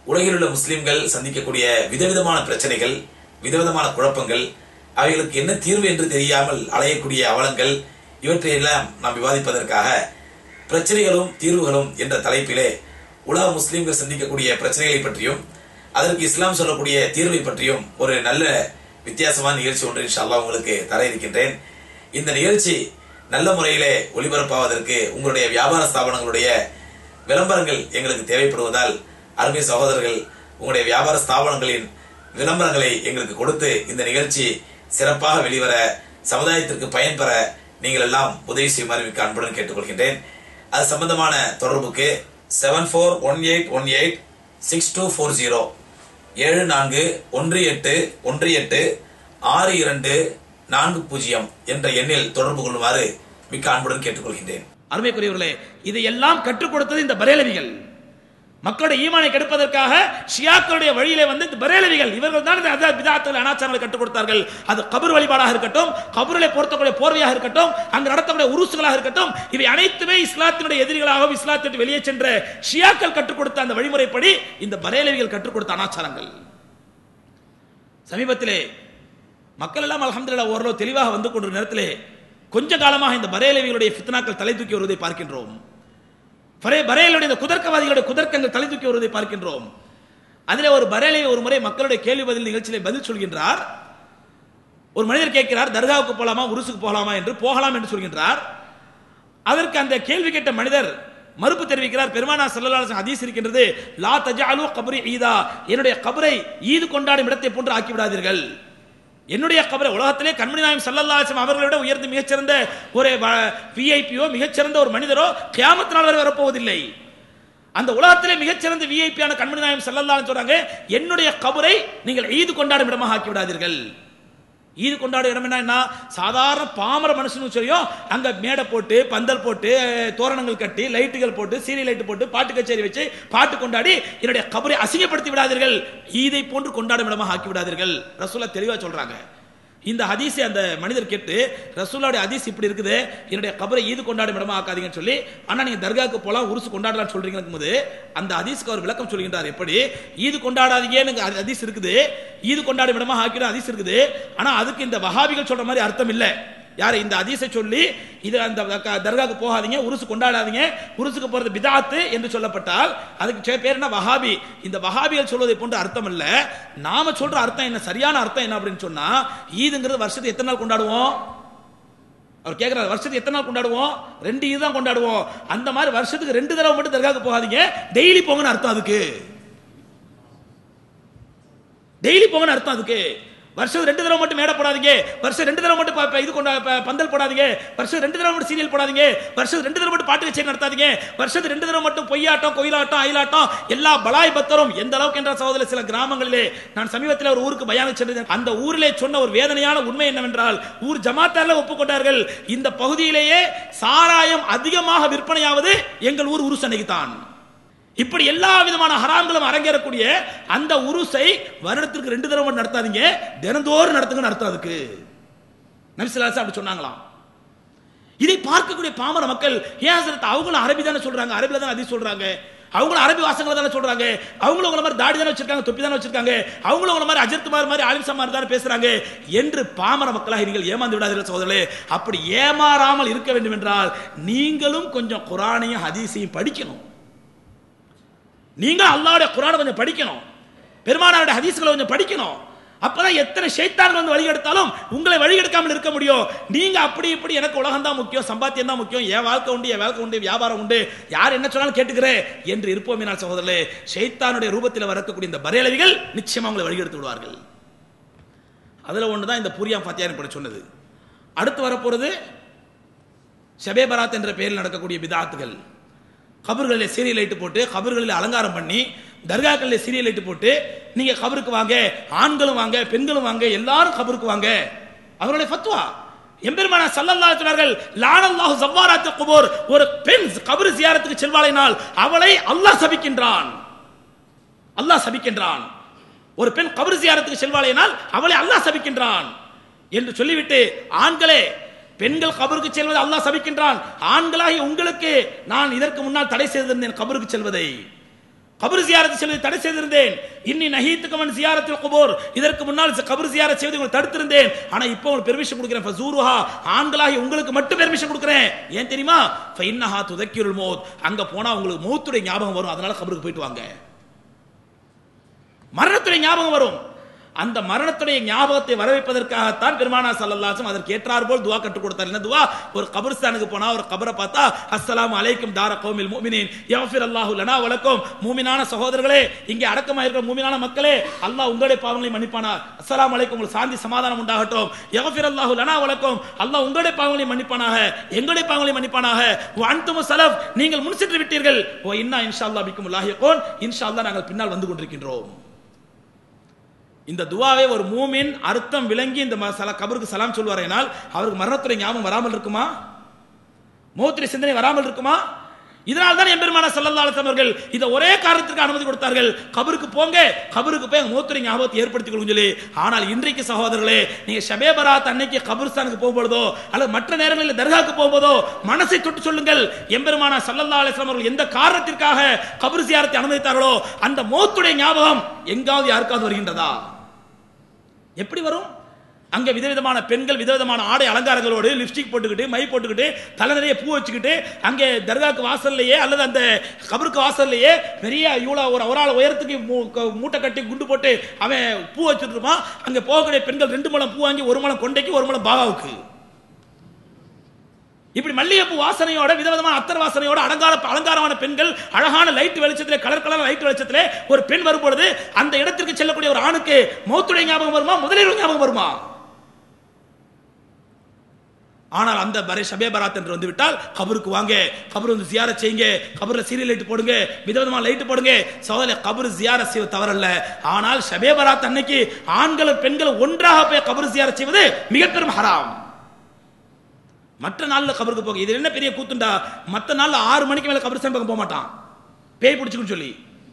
உலகில் உள்ள முஸ்லிம்கள் சந்திக்கக்கூடிய விதவிதமான பிரச்சனைகள் விதவிதமான குழப்பங்கள் அவைகளுக்கு என்ன தீர்வு என்று தெரியாமல் அலையக்கூடிய அவலங்கள் இவற்றையெல்லாம் நாம் விவாதிப்பதற்காக பிரச்சனைகளும் தீர்வுகளும் என்ற தலைப்பிலே உலக முஸ்லிம்கள் சந்திக்கக்கூடிய பிரச்சனைகளை பற்றியும் அதற்கு இஸ்லாம் சொல்லக்கூடிய தீர்வை பற்றியும் ஒரு நல்ல வித்தியாசமான நிகழ்ச்சி ஒன்று இன்ஷா அல்லாஹ் உங்களுக்கு தர இருக்கின்றேன் இந்த நிகழ்ச்சி நல்ல முறையிலே ஒளிபரப்பாவதற்கு உங்களுடைய வியாபார ஸ்தாபனங்களுடைய விளம்பரங்கள் எங்களுக்கு தேவைப்படுவதால் அருமை சகோதரர்கள் உங்களுடைய வியாபார ஸ்தாபனங்களின் விளம்பரங்களை எங்களுக்கு கொடுத்து இந்த நிகழ்ச்சி சிறப்பாக வெளிவர சமுதாயத்திற்கு பயன்பெற நீங்கள் எல்லாம் உதவி செய்யுமாறு மிக்க அன்புடன் கேட்டுக்கொள்கின்றேன் அது சம்பந்தமான தொடர்புக்கு seven four one eight one eight six two four zero ஏழு நான்கு ஒன்று எட்டு ஒன்று எட்டு ஆறு இரண்டு நான்கு பூஜ்ஜியம் என்ற எண்ணில் தொடர்பு கொள்ளுமாறு மிக்க அன்புடன் கேட்டுக்கொள்கின்றேன் அருமைக்குரியவர்களே இதையெல்லாம் கற்றுக் கொடுத்தது இந்த பரேலவிகள் மக்களுடைய ஈமானை கெடுப்பதற்காக ஷியாக்களுடைய வழியிலே வந்து இந்த பரேலவிகள் இவர்கள் தான் இந்த அதாவது பிதாத்துகள் அனாச்சாரங்களை கற்றுக் கொடுத்தார்கள் அது கபர் வழிபாடாக இருக்கட்டும் கபரிலே பொருத்தக்கூடிய போர்வையாக இருக்கட்டும் அங்கு நடத்தக்கூடிய உருசுகளாக இருக்கட்டும் இவை அனைத்துமே இஸ்லாத்தினுடைய எதிரிகளாகவும் இஸ்லாத்திற்கு வெளியே சென்ற ஷியாக்கள் கற்றுக் கொடுத்த அந்த வழிமுறைப்படி இந்த பரேலவிகள் கற்றுக் கொடுத்த அனாச்சாரங்கள் சமீபத்திலே மக்கள் எல்லாம் அல்ஹம்துலில்லாஹ் ஓரளவு தெளிவாக வந்து கொண்டிருக்கிற நேரத்திலே கொஞ்ச காலமாக இந்த பரேலவிகளுடைய ஃபித்னாக்கள் தலை தூக்கி வருவதை பார்க்கின்றோம் பரே பரேலுடைய இந்த குதர்க்கவாதிகளுடைய குதர்க்கங்கள் தலை தூக்கி வருவதை பார்க்கின்றோம் அதிலே ஒரு பரேலவி ஒரு முறை மக்களுடைய கேள்வி பதில் நிகழ்ச்சியிலே பதில் சொல்கின்றார் ஒரு மனிதர் கேட்கிறார் தர்காவுக்கு போலாமா உருசுக்கு போகலாமா என்று போகலாம் என்று சொல்கின்றார் அதற்கு அந்த கேள்வி கேட்ட மனிதர் மறுப்பு தெரிவிக்கிறார் பெருமானா சல்லல்லாஹு ஹதீஸ் இருக்கின்றது லா தஜஅலு கபரி ஈதா என்னுடைய கபரை ஈது கொண்டாடும் இடத்தை போன்று ஆக்கி விடாதீர்கள் என்னுடைய கபரை உலகத்திலே கண்மணி நாயம் சல்லல்லாஹு அலைஹி வஸல்லம் அவர்களை விட உயர்ந்து மிகச்சிறந்த ஒரு விஐபியோ மிகச்சிறந்த ஒரு மனிதரோ கியாமத் நாள் வரை வரப்போவதில்லை அந்த உலகத்திலே மிகச்சிறந்த விஐபியான கண்மணி நாயம் சல்லல்லாஹு சொல்றாங்க என்னுடைய கபரை நீங்கள் ஈது கொண்டாடும் இடமாக ஆக்கி விடாதீர்கள் ஈது கொண்டாடும் இடம் என்ன சாதாரண பாமர மனுஷனும் சொல்லியும் அங்க மேடை போட்டு பந்தல் போட்டு தோரணங்கள் கட்டி லைட்டுகள் போட்டு சீரியல் லைட் போட்டு பாட்டு கச்சேரி வச்சு பாட்டு கொண்டாடி என்னுடைய கபரை அசிங்கப்படுத்தி விடாதீர்கள் ஈதை போன்று கொண்டாடும் இடமாக ஆக்கி விடாதீர்கள் ரசூலா தெளிவா சொல்றாங்க இந்த ஹதீஸை அந்த மனிதர் கேட்டு ரசூலாவுடைய ஹதீஸ் இப்படி இருக்குது என்னுடைய கபரை ஈது கொண்டாடும் இடமா ஆக்காதீங்கன்னு சொல்லி ஆனா நீங்க தர்காவுக்கு போலாம் உருசு கொண்டாடலாம்னு சொல்றீங்க போது அந்த ஹதீஸ்க்கு அவர் விளக்கம் சொல்கின்றார் எப்படி ஈது கொண்டாடாதீங்கன்னு ஹதீஸ் இருக்குது ஈது கொண்டாடும் இடமா ஆக்கிடும் ஹதீஸ் இருக்குது ஆனா அதுக்கு இந்த வஹாபிகள் சொல்ற மாதிரி அர்த்தம் இல்லை யார் இந்த அதிசை சொல்லி இது அந்த தர்காவுக்கு போகாதீங்க உருசு கொண்டாடாதீங்க உருசுக்கு போறது பிதாத்து என்று சொல்லப்பட்டால் அதுக்கு பேர் என்ன வஹாபி இந்த வஹாபிகள் சொல்வதை போன்ற அர்த்தம் இல்ல நாம சொல்ற அர்த்தம் என்ன சரியான அர்த்தம் என்ன அப்படின்னு சொன்னா ஈதுங்கிறது வருஷத்துக்கு எத்தனை நாள் கொண்டாடுவோம் அவர் கேட்கிறார் வருஷத்துக்கு எத்தனை நாள் கொண்டாடுவோம் ரெண்டு ஈது தான் கொண்டாடுவோம் அந்த மாதிரி வருஷத்துக்கு ரெண்டு தடவை மட்டும் தர்காவுக்கு போகாதீங்க டெய்லி போங்கன்னு அர்த்தம் அதுக்கு டெய்லி போங்கன்னு அர்த்தம் அதுக்கு வருஷம் ரெண்டு தடவை மட்டும் மேடை போடாதீங்க வருஷம் ரெண்டு தடவை மட்டும் ப- இது கொண்டா ப- பந்தல் போடாதீங்க வருஷம் ரெண்டு தடவை மட்டும் சீரியல் போடாதீங்க வருஷம் ரெண்டு தடவை மட்டும் பாட்டு கச்சேரி நடத்தாதீங்க வருஷத்துக்கு ரெண்டு தடவை மட்டும் பொய்யாட்டம் கோயிலாட்டம் அயிலாட்டம் எல்லா பலாய் பத்தரும் எந்த அளவுக்கு என்ற சகோதரர் சில கிராமங்களிலே நான் சமீபத்தில் ஒரு ஊருக்கு பயானம் சென்றேன் அந்த ஊரிலே சொன்ன ஒரு வேதனையான உண்மை என்னவென்றால் ஊர் ஜமாத்தாரில் ஒப்புக்கொண்டார்கள் இந்த பகுதியிலேயே சாராயம் அதிகமாக விற்பனையாவது எங்கள் ஊர் உருசனைக்கு தான் இப்படி எல்லா விதமான ஹராம்களும் அரங்கேறக்கூடிய அந்த உருசை வருடத்திற்கு ரெண்டு தடவை மட்டும் நடத்தாதீங்க தினந்தோறும் நடத்துங்கன்னு அர்த்தம் அதுக்கு நபிசுல்லாஸ் அப்படி சொன்னாங்களாம் இதை பார்க்கக்கூடிய பாமர மக்கள் ஏன் ஹசரத் அவங்களும் அரபி தானே சொல்றாங்க அரபில தானே அதிகம் சொல்றாங்க அவங்களும் அரபி வாசங்களை தானே சொல்றாங்க அவங்களும் உங்களை மாதிரி தாடி தானே வச்சிருக்காங்க தொப்பி தானே வச்சிருக்காங்க அவங்களும் உங்களை மாதிரி அஜித் குமார் மாதிரி ஆலிம் சமார் தானே பேசுறாங்க என்று பாமர மக்களாக நீங்கள் ஏமாந்து விடாதீர்கள் சகோதரர்களே அப்படி ஏமாறாமல் இருக்க வேண்டும் என்றால் நீங்களும் கொஞ்சம் குரானையும் ஹதீஸையும் படிக்கணும் நீங்க அல்லாஹ்வுடைய குரானை கொஞ்சம் படிக்கணும் பெருமானாருடைய ஹதீஸ்களை கொஞ்சம் படிக்கணும் அப்பதான் எத்தனை ஷைத்தான்கள் வந்து வழி எடுத்தாலும் உங்களை வழி எடுக்காமல் இருக்க முடியும் நீங்க அப்படி இப்படி எனக்கு உலகம் தான் முக்கியம் சம்பாத்தியம் தான் முக்கியம் என் வாழ்க்கை உண்டு என் வாழ்க்கை உண்டு வியாபாரம் உண்டு யார் என்ன சொன்னாலும் கேட்டுக்கிறேன் என்று இருப்போமே நான் சகோதரர்களே ஷைத்தானுடைய ரூபத்தில் வரக்கூடிய இந்த பரேலவிகள் நிச்சயமா உங்களை வழி எடுத்து விடுவார்கள் அதுல ஒண்ணுதான் இந்த புரியாம் பாத்தியார் இப்படி சொன்னது அடுத்து வரப்போறது ஷபே பராத் என்ற பெயரில் நடக்கக்கூடிய பிதாத்துகள் கபர்களில் சீரியல் லைட்டு போட்டு கபர்களில் அலங்காரம் பண்ணி தர்காக்களில் சீரியல் லைட்டு போட்டு நீங்க கபருக்கு வாங்க ஆண்களும் வாங்க பெண்களும் வாங்க எல்லாரும் கபருக்கு வாங்க அவருடைய ஃபத்வா எம்பெருமான சல்லல்லாஹு சொன்னார்கள் லானல்லாஹு ஜவ்வாராத்து குபூர் ஒரு பெண் கபர் ஜியாரத்துக்கு செல்வாளினால் அவளை அல்லாஹ் சபிக்கின்றான் அல்லாஹ் சபிக்கின்றான் ஒரு பெண் கபர் ஜியாரத்துக்கு செல்வாளினால் அவளை அல்லாஹ் சபிக்கின்றான் என்று சொல்லிவிட்டு ஆண்களே பெண்கள் கபருக்கு செல்வதை அல்லாஹ் சபிக்கின்றான் ஆண்களாகி உங்களுக்கு நான் இதற்கு முன்னால் தடை செய்திருந்தேன் கபருக்கு செல்வதை கபர் ஜியாரத் செல்வதை தடை செய்திருந்தேன் இன்னி நஹீத்துக்கமன் ஜியாரத்தில் குபோர் இதற்கு முன்னால் கபர் ஜியாரத் செய்வதை உங்களுக்கு தடுத்திருந்தேன் ஆனா இப்போ உங்களுக்கு பெர்மிஷன் கொடுக்கிறேன் ஃபசூருஹா ஆண்களாகி உங்களுக்கு மட்டும் பெர்மிஷன் கொடுக்கிறேன் ஏன் தெரியுமா ஃபைன்னஹா துதக்கிருல் மௌத் அங்க போனா உங்களுக்கு மௌத்துடைய ஞாபகம் வரும் அதனால கபருக்கு போயிட்டு வாங்க மரணத்துடைய ஞாபகம் வரும் அந்த மரணத்துடைய ஞாபகத்தை வரவைப்பதற்காகத்தான் பெருமானா சல்லல்லாசும் அதற்கு ஏற்றார் போல் துவா கற்றுக் கொடுத்தார் என்ன துவா ஒரு கபர்ஸ்தானுக்கு போனா ஒரு கபரை பார்த்தா அஸ்ஸலாமு அலைக்கும் தார கௌமில் மூமினின் யஃபிர் அல்லாஹு லனா வலக்கும் மூமினான சகோதரர்களே இங்கே அடக்கமாக இருக்கிற மூமினான மக்களே அல்லாஹ் உங்களுடைய பாவங்களை மன்னிப்பானார் அஸ்ஸலாமு அலைக்கும் உங்களுக்கு சாந்தி சமாதானம் உண்டாகட்டும் யஃபிர் அல்லாஹு லனா வலக்கும் அல்லாஹ் உங்களுடைய பாவங்களை மன்னிப்பானாக எங்களுடைய பாவங்களை மன்னிப்பானாக அன்தும் சலஃப் நீங்கள் முன் சென்று விட்டீர்கள் ஓ இன்னா இன்ஷா அல்லாஹ் பிக்கும் லாஹிகோன் இன்ஷா அல்லாஹ் நாங்கள் பின்னால் வந்து கொண்டிருக்கின்றோம் இந்த துவாவை ஒரு மூமின் அர்த்தம் விளங்கி இந்த ம- சல கபருக்கு சலாம் சொல்வாரேனால் அவருக்கு மரணத்துறை ஞாபகம் வராமல் இருக்குமா மௌத்திரை சிந்தனை வராமல் இருக்குமா இதனால் தான் எம்பெருமான சல்லல்லாஹு அலைஹி அவர்கள் இதை ஒரே காரணத்திற்கு அனுமதி கொடுத்தார்கள் கபருக்கு போங்க கபருக்கு போய் மூத்திரை ஞாபகத்தை ஏற்படுத்திக் கொள்ளுங்க சொல்லி ஆனால் இன்றைக்கு சகோதரர்களே நீங்க ஷபே பராத் அன்னைக்கு கபர்ஸ்தானுக்கு போகும்போதோ அல்லது மற்ற நேரங்களில் தர்காக்கு போகும்போதோ மனசை தொட்டு சொல்லுங்கள் எம்பெருமானா சல்லல்லாஹு அலைஹி வஸல்லம் அவர்கள் எந்த காரணத்திற்காக கபர் ஜியாரத்தை அனுமதித்தார்களோ அந்த மௌத்துடைய ஞாபகம் எங்காவது யாருக்காவது வருகின்றதா எப்படி வரும் அங்க விதவிதமான பெண்கள் விதவிதமான ஆடை அலங்காரங்களோடு லிப்ஸ்டிக் போட்டுக்கிட்டு மை போட்டுக்கிட்டு தலை நிறைய பூ வச்சுக்கிட்டு அங்கே தர்காக்கு வாசல்லையே அல்லது அந்த கபருக்கு வாசல்லையே பெரிய இவ்வளோ ஒரு ஒரு ஆள் உயரத்துக்கு மூ- க- மூட்டை கட்டி குண்டு போட்டு அவன் பூ வச்சுட்டு இருப்பான் அங்கே போகக்கூடிய பெண்கள் ரெண்டு முழம் பூ வாங்கி ஒரு முழம் கொண்டைக்கு ஒரு முழம் பாகாவுக்கு இப்படி மல்லிகைப்பூ வாசனையோட விதவிதமான அத்தர் வாசனையோட அலங்கார அலங்காரமான பெண்கள் அழகான லைட் வெளிச்சத்திலே கலர் கலர் லைட் வெளிச்சத்திலே ஒரு பெண் வரும்பொழுது அந்த இடத்திற்கு செல்லக்கூடிய ஒரு ஆணுக்கு மௌத்துடைய ஞாபகம் வருமா முதலீடு ஞாபகம் வருமா ஆனால் அந்த பரே ஷபே பராத் என்று வந்து விட்டால் கபருக்கு வாங்க கபர் வந்து ஜியாரத் செய்யுங்க கபர்ல சீரியல் லைட் போடுங்க விதவிதமா லைட் போடுங்க சோதனை கபர் ஜியாரத் செய்வது தவறல்ல ஆனால் ஷபே பராத் அன்னைக்கு ஆண்களும் பெண்களும் ஒன்றாக போய் கபர் ஜியாரத் செய்வது மிக பெரும் ஹராம் மற்ற நாள்ல கபருக்கு போக இது என்ன பெரிய கூத்துண்டா மற்ற நாள்ல ஆறு மணிக்கு மேல கபரிஸ்தான் பக்கம் போக மாட்டான் பேய் பிடிச்சுக்குன்னு சொல்லி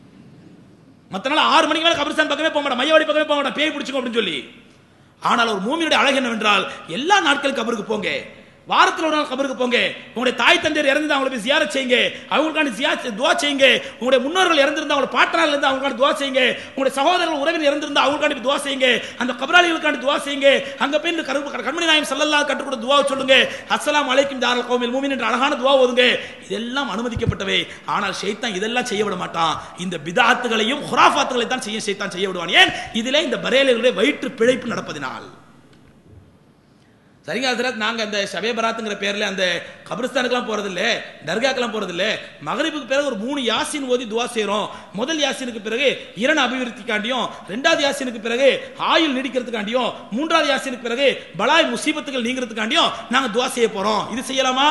மற்ற நாள் ஆறு மணிக்கு மேல கபரிஸ்தான் பக்கமே போக மாட்டான் மையவாடி பக்கமே போக மாட்டான் பேய் பிடிச்சுக்கும் அப்படின்னு சொல்லி ஆனால் ஒரு மூமியுடைய அழகு என்னவென்றால் எல்லா நாட்களும் கபருக்கு போங்க வாரத்தில் ஒரு நாள் கபருக்கு போங்க உங்களுடைய தாய் தந்தையர் இறந்து அவங்களை போய் ஜியாரத் செய்யுங்க அவங்களுக்கான ஜியா துவா செய்யுங்க உங்களுடைய முன்னோர்கள் இறந்திருந்தா அவங்க பாட்டனால இருந்து அவங்களுக்கான துவா செய்யுங்க உங்களுடைய சகோதரர்கள் உறவினர் இறந்திருந்தா அவங்களுக்காண்டி போய் துவா செய்யுங்க அந்த கபராளிகளுக்காண்டி துவா செய்யுங்க அங்க போய் இந்த கரு- கண்மணி நாயம் சல்லல்லாஹு கற்றுக் கொடுத்த துவா சொல்லுங்க அஸ்ஸலாமு அலைக்கும் தாரல் கௌமில் மூமின் என்ற அழகான துவா ஓதுங்க இதெல்லாம் அனுமதிக்கப்பட்டவை ஆனால் ஷைத்தான் இதெல்லாம் செய்ய விட மாட்டான் இந்த பிதாத்துகளையும் ஹுராஃபாத்துகளை தான் செய்ய ஷைத்தான் செய்ய விடுவான் ஏன் இதிலே இந்த பரேலர்களுடைய வயிற்று பிழைப்பு நடப்பதினால் சரிங்க ஹசரத் நாங்க அந்த ஷபே பராத்துங்கிற பேர்ல அந்த கபிரிஸ்தானுக்குலாம் போறது இல்ல தர்காக்கெல்லாம் போறது இல்ல மகரிபுக்கு பிறகு ஒரு மூணு யாசின் ஓதி துவா செய்றோம் முதல் யாசினுக்கு பிறகு இரண அபிவிருத்திக்காண்டியும் ரெண்டாவது யாசினுக்கு பிறகு ஆயுள் நீடிக்கிறதுக்காண்டியும் மூன்றாவது யாசினுக்கு பிறகு பலாய் முசீபத்துகள் நீங்கிறதுக்காண்டியும் நாங்க துவா செய்ய போறோம் இது செய்யலாமா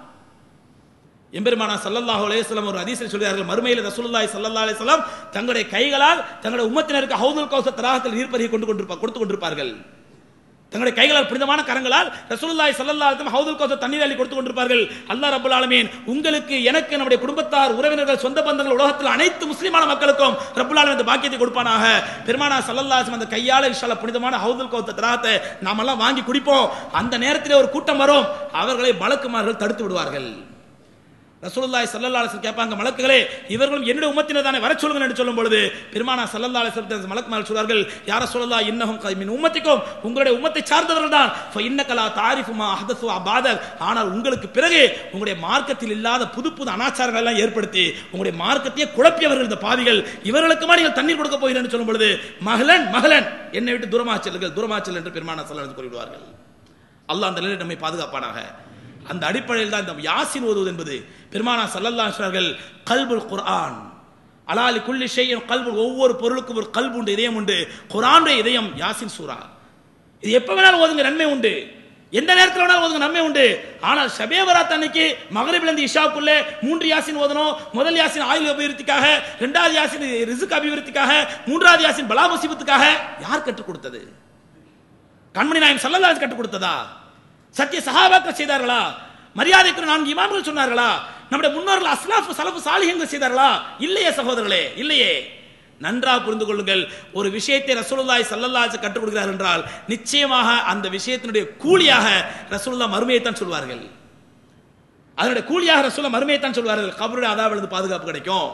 எம்பெருமானா சல்லல்லாஹு அலைஹி வஸல்லம் ஒரு ஹதீஸில் சொல்கிறார்கள் மறுமையில் ரசூலுல்லாஹி ஸல்லல்லாஹு அலைஹி வஸல்லம் தங்களுடைய கைகளால் தங்களுடைய உம்மத்தினருக்கு ஹவுதுல் கௌசர் தராகத்தில் நீர்ப்பறியை கொண்டு கொண்டிருப்பார் கொடுத்து கொண்டிருப்பார்கள் தங்களுடைய கைகளால் புனிதமான கரங்களால் ரசூலுல்லாஹி ஸல்லல்லாஹு அலைஹி வஸல்லம் ஹவுதுல் கௌசர் தண்ணீர் அள்ளி கொடுத்து கொண்டிருப்பார்கள் அல்லாஹ் ரப்பல் ஆலமீன் உங்களுக்கு எனக்கு நம்முடைய குடும்பத்தார் உறவினர்கள் சொந்த பந்தங்கள் உலகத்தில் அனைத்து முஸ்லிமான மக்களுக்கும் ரப்பல் ஆலமீன் இந்த பாக்கியத்தை கொடுப்பானாக பெருமானா ஸல்லல்லாஹு அலைஹி வஸல்லம் அந்த கையால இன்ஷால்லா புனிதமான ஹவுதுல் கௌசர் தராகத்தை நாமெல்லாம் வாங்கி குடிப்போம் அந்த நேரத்திலே ஒரு கூட்டம் வரும் அவர்களை பலக்குமார்கள் தடுத்து விடுவார்கள் ரசூலுல்லாஹி ஸல்லல்லாஹு அலைஹி வஸல்லம் கேட்பாங்க மலக்குகளே இவர்களும் என்னுடைய உம்மத்தினர் தானே வர சொல்லுங்க என்று சொல்லும் பொழுது பெருமானா ஸல்லல்லாஹு அலைஹி வஸல்லம் மலக்குமார் சொல்வார்கள் யார சொல்லல்லா இன்னஹும் க- மின் உம்மத்திக்கும் உங்களுடைய உம்மத்தை சார்ந்தவர்கள் தான் ஃப இன்னகலா தாரிஃபு மா அஹதஸு அபாதக் ஆனால் உங்களுக்கு பிறகு உங்களுடைய மார்க்கத்தில் இல்லாத புது புது அனாச்சாரங்கள் எல்லாம் ஏற்படுத்தி உங்களுடைய மார்க்கத்தையே குழப்பியவர்கள் இந்த பாவிகள் இவர்களுக்குமா நீங்கள் தண்ணீர் கொடுக்க போகிறேன் சொல்லும் பொழுது மகளன் மகளன் என்னை விட்டு தூரமாக செல்லுங்கள் தூரமாக செல் என்று பெருமானா ஸல்லல்லாஹு அலைஹி வஸல்லம் கூறிவிடுவார்கள் அல்லாஹ் அந்த நிலையில் நம்மை பாதுகாப்பானாக அந்த அடிப்படையில் தான் இந்த யாசின் ஓதுவது என்பது பெருமானா சல்லல்லா சொன்னார்கள் கல்புல் குர்ஆன் அலாலி குல்லி ஷையின் கல்புல் ஒவ்வொரு பொருளுக்கும் ஒரு கல்பு உண்டு இதயம் உண்டு குர்ஆனுடைய இதயம் யாசின் சூரா இது எப்ப வேணாலும் ஓதுங்க நன்மை உண்டு எந்த நேரத்தில் வேணாலும் ஓதுங்க நன்மை உண்டு ஆனால் ஷபே வராத் அன்னைக்கு மகரிபில் இருந்து இஷாக்குள்ளே மூன்று யாசின் ஓதணும் முதல் யாசின் ஆயுள் அபிவிருத்திக்காக இரண்டாவது யாசின் ரிசுக் அபிவிருத்திக்காக மூன்றாவது யாசின் பலா முசீபத்துக்காக யார் கற்றுக் கொடுத்தது கண்மணி நாயம் சல்லல்லாஹு கற்றுக் கொடுத்ததா சத்திய சஹாபாக்கள் செய்தார்களா மரியாதைக்கு நான்கு இமாம்கள் சொன்னார்களா நம்முடைய முன்னோர்கள் அஸ்லாஃப் சலஃபு சாலிஹங்கள் செய்தார்களா இல்லையே சகோதரர்களே இல்லையே நன்றாக புரிந்து கொள்ளுங்கள் ஒரு விஷயத்தை ரசூலுல்லாஹி ஸல்லல்லாஹு அலைஹி கற்றுக் கொடுக்கிறார் என்றால் நிச்சயமாக அந்த விஷயத்தினுடைய கூலியாக ரசூலுல்லாஹ் மறுமையை தான் சொல்வார்கள் அதனுடைய கூலியாக ரசூலுல்லாஹ் மறுமையை தான் சொல்வார்கள் கபருடைய அதாவிலிருந்து பாதுகாப்பு கிடைக்கும்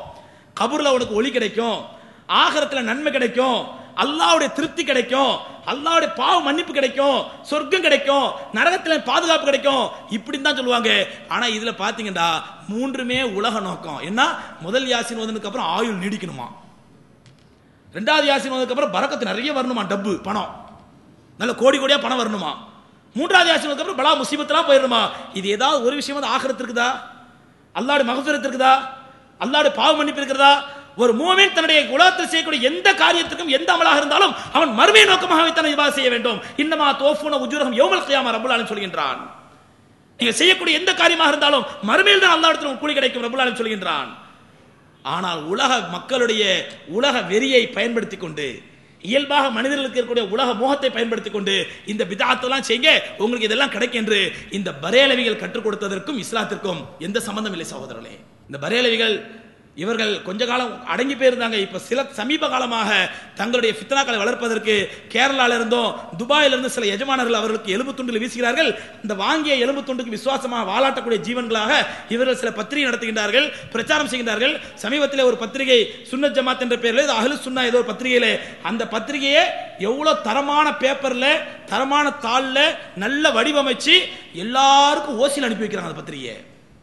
கபூர்ல உனக்கு ஒளி கிடைக்கும் ஆகரத்துல நன்மை கிடைக்கும் அல்லாவுடைய திருப்தி கிடைக்கும் அல்லாவுடைய பாவ மன்னிப்பு கிடைக்கும் சொர்க்கம் கிடைக்கும் நரகத்துல பாதுகாப்பு கிடைக்கும் இப்படின்னு தான் சொல்லுவாங்க ஆனா இதுல பாத்தீங்கன்னா மூன்றுமே உலக நோக்கம் என்ன முதல் யாசின் வந்ததுக்கு அப்புறம் ஆயுள் நீடிக்கணுமா ரெண்டாவது யாசின் வந்ததுக்கு அப்புறம் பரக்கத்து நிறைய வரணுமா டப்பு பணம் நல்ல கோடி கோடியா பணம் வரணுமா மூன்றாவது யாசின் வந்ததுக்கு அப்புறம் பலா முசீபத்தெல்லாம் போயிடணுமா இது ஏதாவது ஒரு விஷயம் வந்து ஆகிரத்து இருக்குதா அல்லாவுடைய மகசூரத்து இருக்குதா அல்லாவுடைய பாவ மன்னிப்பு இருக்கிறதா ஒரு மூமின் தன்னுடைய உலகத்தில் செய்யக்கூடிய எந்த காரியத்துக்கும் எந்த அமலாக இருந்தாலும் அவன் மறுமை நோக்கமாக வைத்தான் இவ்வாறு செய்ய வேண்டும் இன்னமா தோஃபுன உஜுரகம் யோமல் கியாமா ரபுல் ஆலமீன் சொல்கின்றான் நீங்க செய்யக்கூடிய எந்த காரியமாக இருந்தாலும் மறுமையில் தான் அல்லாஹ்விடத்தில் கூலி கிடைக்கும் ரபுல் ஆலமீன் சொல்கின்றான் ஆனால் உலக மக்களுடைய உலக வெறியை பயன்படுத்தி கொண்டு இயல்பாக மனிதர்களுக்கு இருக்கக்கூடிய உலக மோகத்தை பயன்படுத்தி கொண்டு இந்த பிதாத்தெல்லாம் செய்யுங்க உங்களுக்கு இதெல்லாம் கிடைக்கும் என்று இந்த பரேலவிகள் கற்றுக் கொடுத்ததற்கும் இஸ்லாத்திற்கும் எந்த சம்பந்தம் இல்லை சகோதரர்களே இந்த பரேலவிகள் இவர்கள் கொஞ்ச காலம் அடங்கி போயிருந்தாங்க இப்ப சில சமீப காலமாக தங்களுடைய ஃபித்னாக்களை வளர்ப்பதற்கு கேரளால இருந்தும் துபாயில இருந்து சில எஜமானர்கள் அவர்களுக்கு எலும்பு துண்டில் வீசுகிறார்கள் இந்த வாங்கிய எலும்பு துண்டுக்கு விசுவாசமாக வாலாட்டக்கூடிய ஜீவன்களாக இவர்கள் சில பத்திரிகை நடத்துகின்றார்கள் பிரச்சாரம் செய்கின்றார்கள் சமீபத்தில் ஒரு பத்திரிகை சுன்னத் ஜமாத் என்ற பெயரில் இது அஹ்லு சுன்னா ஏதோ ஒரு பத்திரிகையில அந்த பத்திரிகையை எவ்வளவு தரமான பேப்பர்ல தரமான தாள்ல நல்ல வடிவமைச்சு எல்லாருக்கும் ஓசியில் அனுப்பி வைக்கிறாங்க அந்த பத்திரிகையை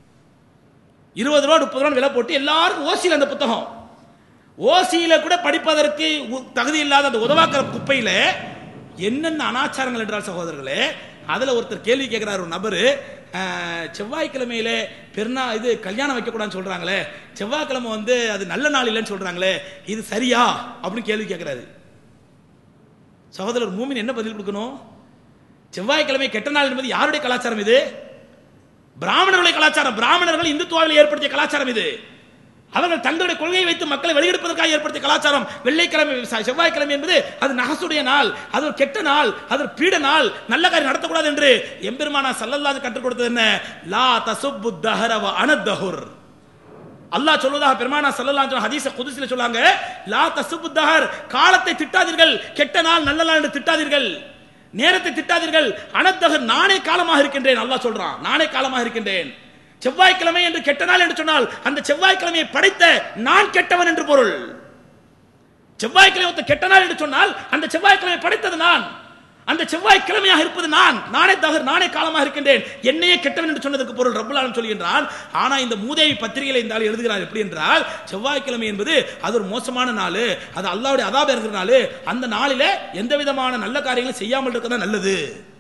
இருபது ரூபா முப்பது ரூபா விலை போட்டு எல்லாருக்கும் ஓசியில் அந்த புத்தகம் ஓசியில கூட படிப்பதற்கு உ- தகுதி இல்லாத அந்த உதவாக்கிற குப்பையில என்னென்ன அனாச்சாரங்கள் என்றால் சகோதரர்களே அதுல ஒருத்தர் கேள்வி கேட்கிறார் ஒரு நபர் செவ்வாய்க்கிழமையில பெருநா இது கல்யாணம் வைக்கக்கூடாதுன்னு சொல்றாங்களே செவ்வாய்க்கிழமை வந்து அது நல்ல நாள் இல்லைன்னு சொல்றாங்களே இது சரியா அப்படின்னு கேள்வி கேட்கிறாரு சகோதரர் மூமின் என்ன பதில் கொடுக்கணும் செவ்வாய்க்கிழமை கெட்ட நாள் என்பது யாருடைய கலாச்சாரம் இது பிராமணர்களுடைய கலாச்சாரம் பிராமணர்கள் இந்துத்துவாவில் ஏற்படுத்திய கலாச்சாரம் இது அவர்கள் தங்களுடைய கொள்கையை வைத்து மக்களை வெளியெடுப்பதற்காக ஏற்படுத்திய கலாச்சாரம் வெள்ளைக்கிழமை ச- செவ்வாய்க்கிழமை என்பது அது நகசுடைய நாள் அது ஒரு கெட்ட நாள் அது ஒரு பீட நாள் நல்ல காரியம் நடத்தக்கூடாது என்று எம்பெருமானா சல்லல்லாஹு கற்றுக் கொடுத்தது என்ன லா தசுப்பு தஹரவ அனத்தஹுர் அல்லாஹ் சொல்வதாக பெருமானா ஸல்லல்லாஹு அலைஹி வஸல்லம் ஹதீஸ குதுஸில சொல்லாங்க லா தசுப்பு தஹர் காலத்தை திட்டாதீர்கள் கெட்ட நாள் நல்ல நாள் என்று திட்டாதீர்கள் நேரத்தை திட்டாதீர்கள் அனத்தகர் நானே காலமாக இருக்கின்றேன் அல்லாஹ் சொல்றான் நானே காலமாக இருக்கின்றேன் செவ்வாய்க்கிழமை என்று கெட்ட நாள் என்று சொன்னால் அந்த செவ்வாய்க்கிழமையை படைத்த நான் கெட்டவன் என்று பொருள் செவ்வாய்க்கிழமை ஒருத்தன் கெட்ட நாள் என்று சொன்னால் அந்த செவ்வாய்க்கிழமை படைத்தது நான் அந்த செவ்வாய்க்கிழமையாக இருப்பது நான் நானே தகர் நானே காலமாக இருக்கின்றேன் என்னையே கெட்டவன் என்று சொன்னதற்கு பொருள் ரப்புலாலும் சொல்கின்றான் ஆனா இந்த மூதேவி பத்திரிகையில இந்த ஆள் எழுதுகிறார் எப்படி என்றால் செவ்வாய்க்கிழமை என்பது அது ஒரு மோசமான நாள் அது அல்லாவுடைய அதாப இருக்கிற நாள் அந்த நாளில எந்த விதமான நல்ல காரியங்களும் செய்யாமல் இருக்கதான் நல்லது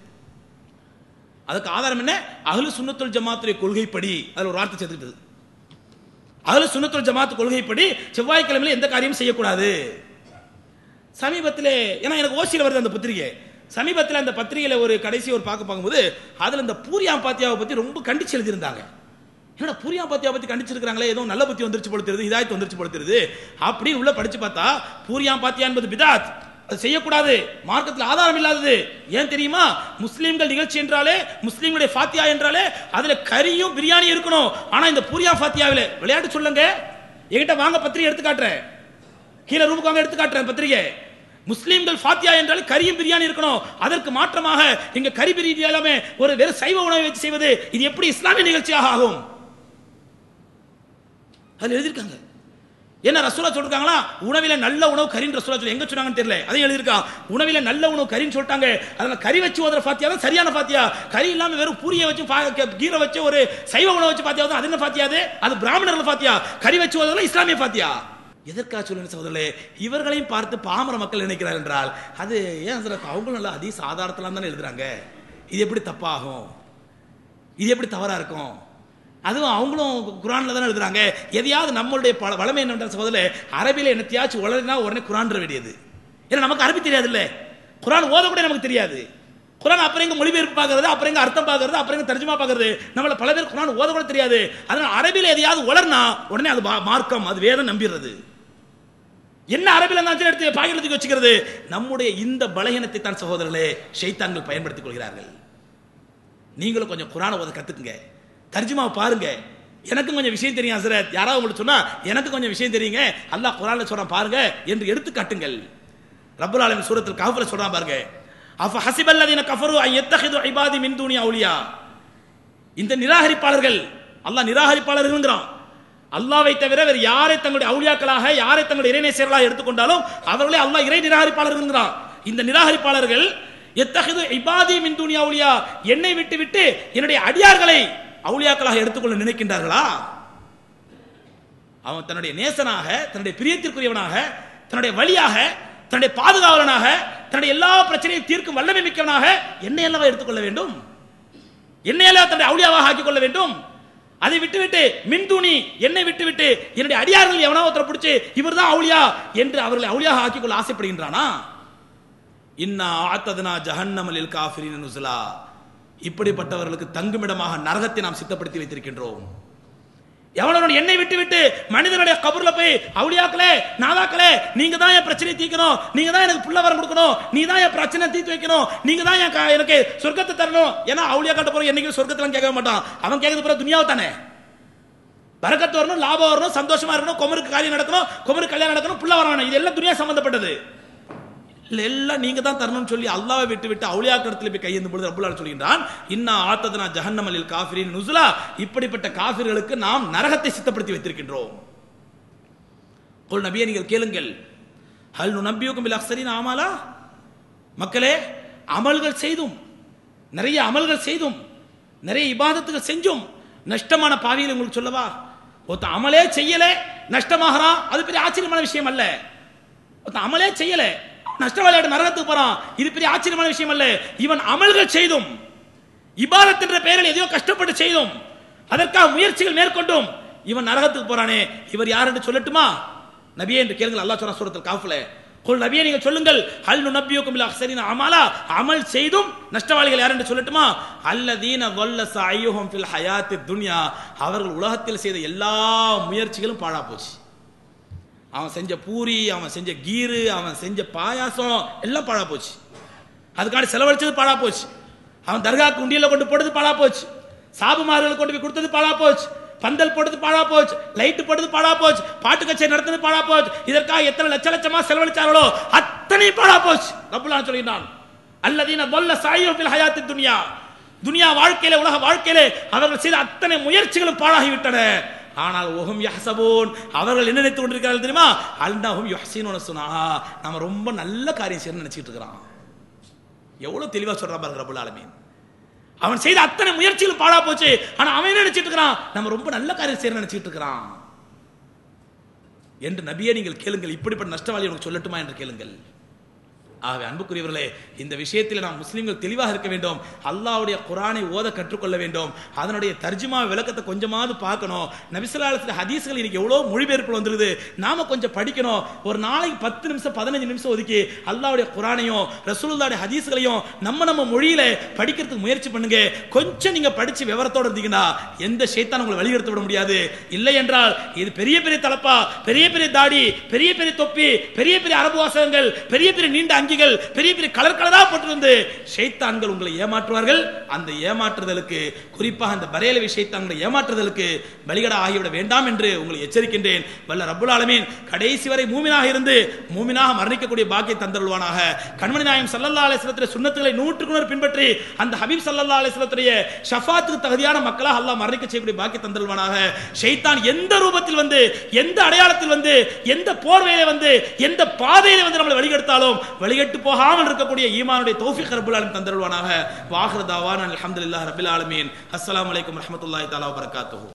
அதுக்கு ஆதாரம் என்ன அகலு சுன்னத்துல் ஜமாத்துடைய கொள்கைப்படி அதுல ஒரு வார்த்தை சேர்த்துக்கிட்டது அகலு சுன்னத்துல் ஜமாத் கொள்கைப்படி செவ்வாய்க்கிழமையில எந்த காரியமும் செய்யக்கூடாது சமீபத்திலே ஏன்னா எனக்கு ஓசியில் வருது அந்த பத்திரிகை சமீபத்தில் அந்த பத்திரிகையில ஒரு கடைசி ஒரு பார்க்க பார்க்கும்போது அதுல இந்த பூரியா பாத்தியாவை பத்தி ரொம்ப கண்டிச்சு எழுதியிருந்தாங்க என்னடா பூரியா பாத்தியா பத்தி கண்டிச்சிருக்காங்களே ஏதோ நல்ல புத்தி வந்துருச்சு படுத்துறது இதாயத்து வந்துருச்சு படுத்துறது அப்படின்னு உள்ள படிச்சு பார்த்தா பூரியா பாத்தியா என்பது பிதாத் அது செய்யக்கூடாது மார்க்கத்தில் ஆதாரம் இல்லாதது ஏன் தெரியுமா முஸ்லீம்கள் நிகழ்ச்சி என்றாலே முஸ்லீம்களுடைய ஃபாத்தியா என்றாலே அதுல கறியும் பிரியாணி இருக்கணும் ஆனா இந்த பூரியா ஃபாத்தியாவில விளையாட்டு சொல்லுங்க என்கிட்ட வாங்க பத்திரிகை எடுத்து காட்டுறேன் கீழே ரூமுக்கு வாங்க எடுத்து காட்டுறேன் பத்திரிகை முஸ்லீம்கள் ஃபாத்தியா என்றால் கரியும் பிரியாணி இருக்கணும் அதற்கு மாற்றமாக இங்க கறி பிரியாணி எல்லாமே ஒரு வெறும் சைவ உணவை வச்சு செய்வது இது எப்படி இஸ்லாமிய நிகழ்ச்சியாக ஆகும் அதுல எழுதியிருக்காங்க என்ன ரசூலா சொல்லிருக்காங்களா உணவில நல்ல உணவு கரின்னு ரசூலா சொல்லி எங்க சொன்னாங்கன்னு தெரியல அதையும் எழுதியிருக்கா உணவில நல்ல உணவு கரின்னு சொல்லிட்டாங்க அதனால கறி வச்சு ஓதுற ஃபாத்தியா தான் சரியான ஃபாத்தியா கறி இல்லாம வெறும் பூரியை வச்சு பா- கே- கீரை வச்சு ஒரு சைவ உணவு வச்சு ஃபாத்தியா தான் அது என்ன ஃபாத்தியா அது அது பிராமணர்கள் ஃபாத்தியா கறி வச்சு ஓதுறதுல இஸ்லாமிய ஃபாத்தியா எதற்காக சொல்லுங்க சகோதரர்களே இவர்களையும் பார்த்து பாமர மக்கள் நினைக்கிறார் என்றால் அது ஏன் சார் அவங்களும் நல்லா அதே சாதாரணத்தெல்லாம் தானே எழுதுறாங்க இது எப்படி தப்பாகும் இது எப்படி தவறா இருக்கும் அதுவும் அவங்களும் குரான்ல தானே எழுதுறாங்க எதையாவது நம்மளுடைய பல வளமை என்னன்ற சகோதரர் அரபியில என்னத்தையாச்சும் உளறினா உடனே குரான்ற வேண்டியது ஏன்னா நமக்கு அரபி தெரியாது இல்ல குரான் ஓத கூட நமக்கு தெரியாது குரான் அப்புறம் எங்க மொழிபெயர்ப்பு பார்க்கறது அப்புறம் எங்க அர்த்தம் பார்க்கறது அப்புறம் எங்க தர்ஜுமா பார்க்கறது நம்மள பல பேர் குரான் ஓத கூட தெரியாது அதனால அரபியில எதையாவது உளர்னா உடனே அது மா- மார்க்கம் அது வேதம் நம்பிடுறது என்ன அரபில இருந்தாலும் எடுத்து பாகிலத்துக்கு வச்சுக்கிறது நம்முடைய இந்த பலகீனத்தை தான் சகோதரர்களே ஷைத்தான்கள் பயன்படுத்திக் கொள்கிறார்கள் நீங்களும் கொஞ்சம் குரானை ஓத கத்துக்குங்க தர்ஜுமாவை பாருங்க எனக்கும் கொஞ்சம் விஷயம் தெரியும் ஹசரத் யாராவது உங்களுக்கு சொன்னா எனக்கு கொஞ்சம் விஷயம் தெரியுங்க அல்லாஹ் குரான்ல சொல்றான் பாருங்க என்று எடுத்து காட்டுங்கள் ரப்பல் ஆலமீன் சூரத்தில் கஹஃப்ல சொல்றான் பாருங்க அஃப ஹசிபல்லதீன கஃபரு அன் யத்தஹிது இபாதி மின் தூனி அவுலியா இந்த நிராகரிப்பாளர்கள் அல்லாஹ் நிராகரிப்பாளர்கள்ங்கிறான் அல்லாவை தவிர வேறு யாரை தங்களுடைய அவுளியாக்களாக யாரை தங்களுடைய இறைநேசர்களாக எடுத்துக்கொண்டாலும் அவர்களே அல்லாஹ் இறை நிராகரிப்பாளர்கள் என்கிறான் இந்த நிராகரிப்பாளர்கள் எத்தகது இபாதி மின் துனியா அவுலியா என்னை விட்டு விட்டு என்னுடைய அடியார்களை அவுளியாக்களாக எடுத்துக்கொள்ள நினைக்கின்றார்களா அவன் தன்னுடைய நேசனாக தன்னுடைய பிரியத்திற்குரியவனாக தன்னுடைய வழியாக தன்னுடைய பாதுகாவலனாக தன்னுடைய எல்லா பிரச்சனையும் தீர்க்கும் வல்லமை மிக்கவனாக என்னை அல்லவா எடுத்துக்கொள்ள வேண்டும் என்னை அல்லவா தன்னுடைய அவுளியாவாக ஆக்கிக் கொள்ள வேண்டும் அதை விட்டுவிட்டு மின்தூணி என்னை விட்டுவிட்டு என்னுடைய அடியார்கள் எவனா ஒருத்தரை பிடிச்சு இவர்தான் அவுளியா என்று அவர்களை அவுளியாக ஆக்கிக் கொள்ள ஆசைப்படுகின்றானா இன்னா ஆத்ததுனா ஜஹன்னமலில் காஃபிரின் நுசுலா இப்படிப்பட்டவர்களுக்கு தங்குமிடமாக நரகத்தை நாம் சித்தப்படுத்தி வைத்திருக்கின்றோம் எவனோட என்னை விட்டு விட்டு மனிதனுடைய கபூர்ல போய் அவுளியாக்களே நாதாக்களே நீங்க தான் என் பிரச்சனையை தீர்க்கணும் நீங்க தான் எனக்கு புள்ள வரம் கொடுக்கணும் நீ தான் என் பிரச்சனை தீர்த்து வைக்கணும் நீங்க தான் என் க- எனக்கு சொர்க்கத்தை தரணும் ஏன்னா அவுளியா கட்ட போற என்னைக்கு சொர்க்கத்துல கேட்க மாட்டான் அவன் கேட்கறது பிறகு துனியாவை தானே பரக்கத்து வரணும் லாபம் வரணும் சந்தோஷமா இருக்கணும் குமருக்கு காரியம் நடக்கணும் குமருக்கு கல்யாணம் நடக்கணும் புள்ள வரணும் இது எல்லாம் துனியா சம்பந்தப்பட்டது இல்ல எல்லாம் நீங்க தான் தரணும்னு சொல்லி அல்லாவை விட்டு விட்டு அவுளியாக்கடத்தில் போய் கையெழுந்து பொழுது ரப்புல்லாஹ் சொல்கின்றான் இன்னா ஆத்ததுனா ஜஹன்னமலில் காஃபிரின் நுசுலா இப்படிப்பட்ட காஃபிர்களுக்கு நாம் நரகத்தை சித்தப்படுத்தி வைத்திருக்கின்றோம் கொள் நபியை நீங்கள் கேளுங்கள் ஹல் நம்பியுக்கும் பில் அக்ஸரின் ஆமாலா மக்களே அமல்கள் செய்தும் நிறைய அமல்கள் செய்தும் நிறைய இபாதத்துகள் செஞ்சும் நஷ்டமான பாவிகளை உங்களுக்கு சொல்லவா ஒருத்தன் அமலே செய்யலே நஷ்டமாகறான் அது பெரிய ஆச்சரியமான விஷயம் அல்ல ஒருத்தன் அமலே செய்யல நஷ்டவாளியாட்டு நரகத்துக்கு போறான் இது பெரிய ஆச்சரியமான விஷயம் அல்ல இவன் அமல்கள் செய்தும் இபாதத் என்ற பெயரில் எதையோ கஷ்டப்பட்டு செய்தும் அதற்காக முயற்சிகள் மேற்கொண்டும் இவன் நரகத்துக்கு போறானே இவர் யார் என்று சொல்லட்டுமா நபியே என்று கேளுங்கள் அல்லாஹ் சொல்றான் சூரத்தில் காஃப்ல கொள் நபியே நீங்கள் சொல்லுங்கள் ஹல் நுனப்பியுக்கும் பில் அக்ஸரின அமலா அமல் செய்தும் நஷ்டவாளிகள் யார் என்று சொல்லட்டுமா அல்லதீன வல்ல சஐயுஹும் ஃபில் ஹயாத்தி துன்யா அவர்கள் உலகத்தில் செய்த எல்லா முயற்சிகளும் பாழா போச்சு அவன் செஞ்ச பூரி அவன் செஞ்ச கீரு அவன் செஞ்ச பாயாசம் எல்லாம் பாழா போச்சு அதுக்காண்டி செலவழிச்சது பாழா போச்சு அவன் தர்காக்கு உண்டியல கொண்டு போட்டது பாழா போச்சு சாபுமார்களுக்கு கொண்டு போய் கொடுத்தது பாழா போச்சு பந்தல் போட்டது பாழா போச்சு லைட் போட்டது பாழா போச்சு பாட்டு கச்சேரி நடத்தது பாழா போச்சு இதற்காக எத்தனை லட்ச லட்சமா செலவழிச்சார்களோ அத்தனை பாழா போச்சு ரப்புல்லாஹ் சொல்கிறான் அல்லதீன வல்ல சாயும் ஃபில் ஹயாத்தி துனியா துனியா வாழ்க்கையில உலக வாழ்க்கையிலே அவர்கள் செய்த அத்தனை முயற்சிகளும் பாழாகிவிட்டன ஆனால் ஒஹும் யஹ்சபூன் அவர்கள் என்ன நினைத்துக் கொண்டிருக்கிறார்கள் தெரியுமா அல்னஹும் யுஹ்சினூன சுனா நம்ம ரொம்ப நல்ல காரியம் செய்யணும்னு நினைச்சிட்டு இருக்கிறான் எவ்வளவு தெளிவா சொல்றான் பாருங்க ரபுல் ஆலமீன் அவன் செய்த அத்தனை முயற்சிகளும் பாழா போச்சு ஆனா அவன் என்ன நினைச்சிட்டு இருக்கிறான் நம்ம ரொம்ப நல்ல காரியம் செய்யணும்னு நினைச்சிட்டு இருக்கிறான் என்று நபியே நீங்கள் கேளுங்கள் இப்படிப்பட்ட நஷ்டவாளி உனக்கு சொல்லட்டுமா என்று கேளுங்கள் ஆகவே அன்புக்குரியவர்களே இந்த விஷயத்தில் நாம் முஸ்லிம்கள் தெளிவாக இருக்க வேண்டும் அல்லாஹ்வுடைய குரானை ஓத கற்றுக்கொள்ள வேண்டும் அதனுடைய தர்ஜுமா விளக்கத்தை கொஞ்சமாவது பார்க்கணும் நபிசுல்லாலத்தில் ஹதீஸ்கள் இன்னைக்கு எவ்வளோ மொழிபெயர்ப்பு வந்துருது நாம கொஞ்சம் படிக்கணும் ஒரு நாளைக்கு பத்து நிமிஷம் பதினஞ்சு நிமிஷம் ஒதுக்கி அல்லாஹ்வுடைய குரானையும் ரசூலுல்லாவுடைய ஹதீஸ்களையும் நம்ம நம்ம மொழியில படிக்கிறதுக்கு முயற்சி பண்ணுங்க கொஞ்சம் நீங்க படிச்சு விவரத்தோட இருந்தீங்கன்னா எந்த ஷைத்தான் உங்களை வழிகெடுத்து விட முடியாது இல்லை என்றால் இது பெரிய பெரிய தலப்பா பெரிய பெரிய தாடி பெரிய பெரிய தொப்பி பெரிய பெரிய அரபு வாசகங்கள் பெரிய பெரிய நீண்ட அங்கிகள் பெரிய பெரிய கலர் கலரா போட்டிருந்து ஷைத்தான்கள் உங்களை ஏமாற்றுவார்கள் அந்த ஏமாற்றுதலுக்கு குறிப்பாக அந்த பரேலவி ஷைத்தான்களை ஏமாற்றுதலுக்கு பலிகடா ஆகிவிட வேண்டாம் என்று உங்களை எச்சரிக்கின்றேன் வல்ல ரப்புல் ஆலமீன் கடைசி வரை மூமினாக இருந்து மூமினாக மரணிக்கக்கூடிய பாக்கிய தந்தருள்வானாக கண்மணி நாயம் சல்லல்லா அலிஸ்லத்துடைய சுண்ணத்துகளை நூற்றுக்கு நூறு பின்பற்றி அந்த ஹபீப் சல்லல்லா அலிஸ்லத்துடைய ஷஃபாத்துக்கு தகுதியான மக்களாக அல்லாஹ் மரணிக்க செய்யக்கூடிய பாக்கிய தந்தருள்வானாக ஷைத்தான் எந்த ரூபத்தில் வந்து எந்த அடையாளத்தில் வந்து எந்த போர்வையில வந்து எந்த பாதையில வந்து நம்மளை வழிகெடுத்தாலும் வழிகெட்டு போகாமல் இருக்கக்கூடிய ஈமானுடைய தௌஃபிக் ரப்புல் ஆலமீன் தந்தருள்வானாக வாஹிர தாவான் அல்ஹம்துலில்லாஹி ரப்பில் ஆலமீன் அஸ்ஸலாமு அலைக்கும் வரஹ்மத்துல்லாஹி தஆலா வபரகாத்துஹு